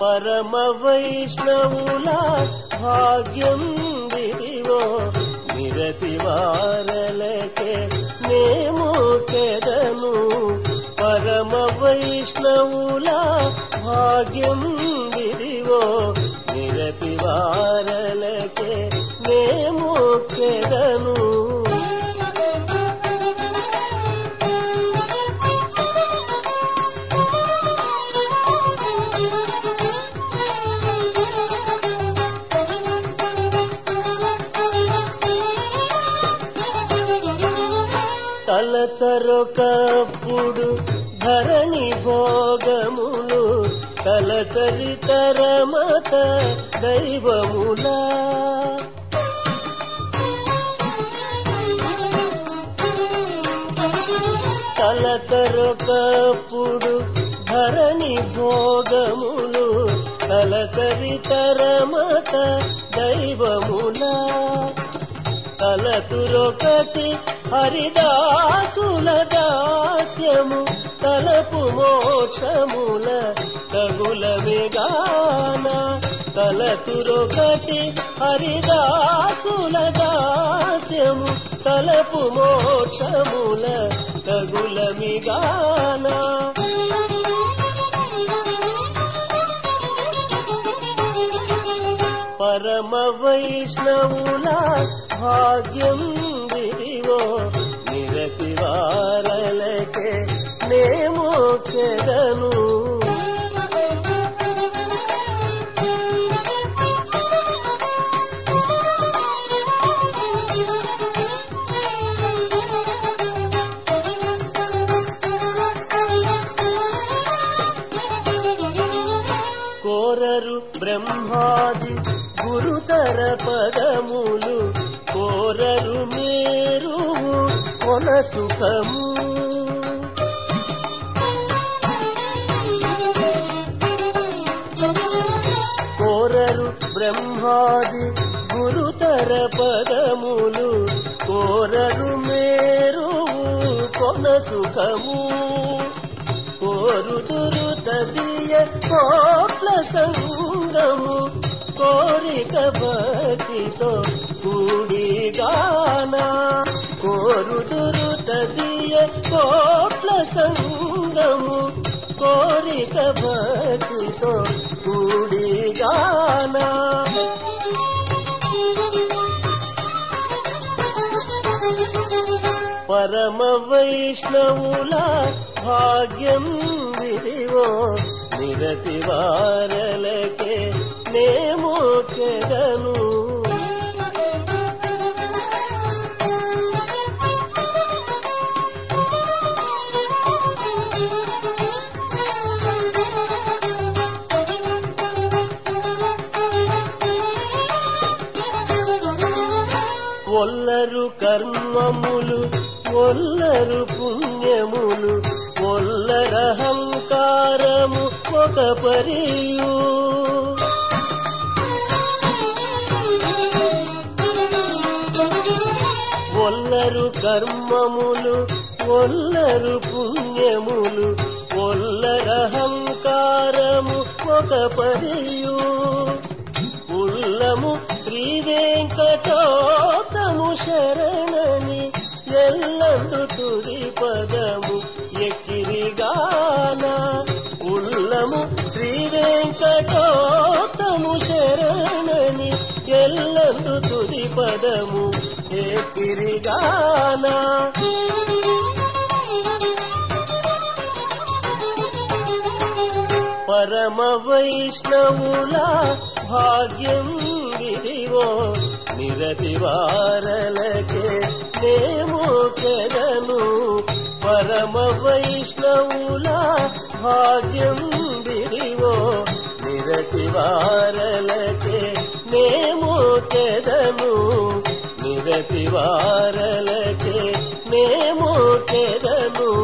పరమ వైష్ణవుల భాగ్యం విధివో నిరతి వారలకే మేము కెదను పరమ వైష్ణవుల భాగ్యం విధివో నిరతి వారలకే మేము కెదను తలచరొకప్పుడు ధరణి భోగములు తలచరితరమత దైవములా తలకరొకప్పుడు ధరణి భోగములు తలకరితరమత దైవములా తలతురొకటి హరిదాసుల దాస్యము తలపు మోక్షముల తగులమిగాన తలతురొకటి హరిదాసుల దాస్యము తలపు మోక్షముల తగులమిగాన పరమ వైష్ణవుల భాగ్యం విధివో నిరతి వారలకే నేమో కెదను కోరరు బ్రహ్మాది గురుతర పదములు కోరరు మేరు కొన సుఖము కోరరు బ్రహ్మాది గురుతర పదములు కోరరు మేరు కొన సుఖము కోరుదురు తదియ కోట్ల సంగము కోరిక భక్తితో కూడిగాన కోరుదురు తదియ కోట్ల సంగము కోరిక భక్తితో కూడిగాన పరమ వైష్ణవుల భాగ్యం విధివో నిరతి వారలకే నేమో కెదను ఒల్లరు కర్మములు ఒల్లరు పుణ్యములు ఒల్లరహంకారము ఒక మరియు ఒల్లరు కర్మములు ఒల్లరు పుణ్యములు ఒల్లరహంకారము ఒక మరియు ఉల్లము శ్రీ వెంకటోతము శరణని ఎల్లందు తుది పదము ఎక్కిరిగాన ఉల్లము శ్రీ వెంకటోతము శరణని ఎల్లందు తుది పదము ఎక్కిరిగాన పరమ వైష్ణవుల భాగ్యం విధివో నిరతి వారలకే నేమో కెదను పరమ వైష్ణవుల భాగ్యం విధివో నిరతి వారలకే నేమో కెదను నిరతి వారలకే నేమో కెదను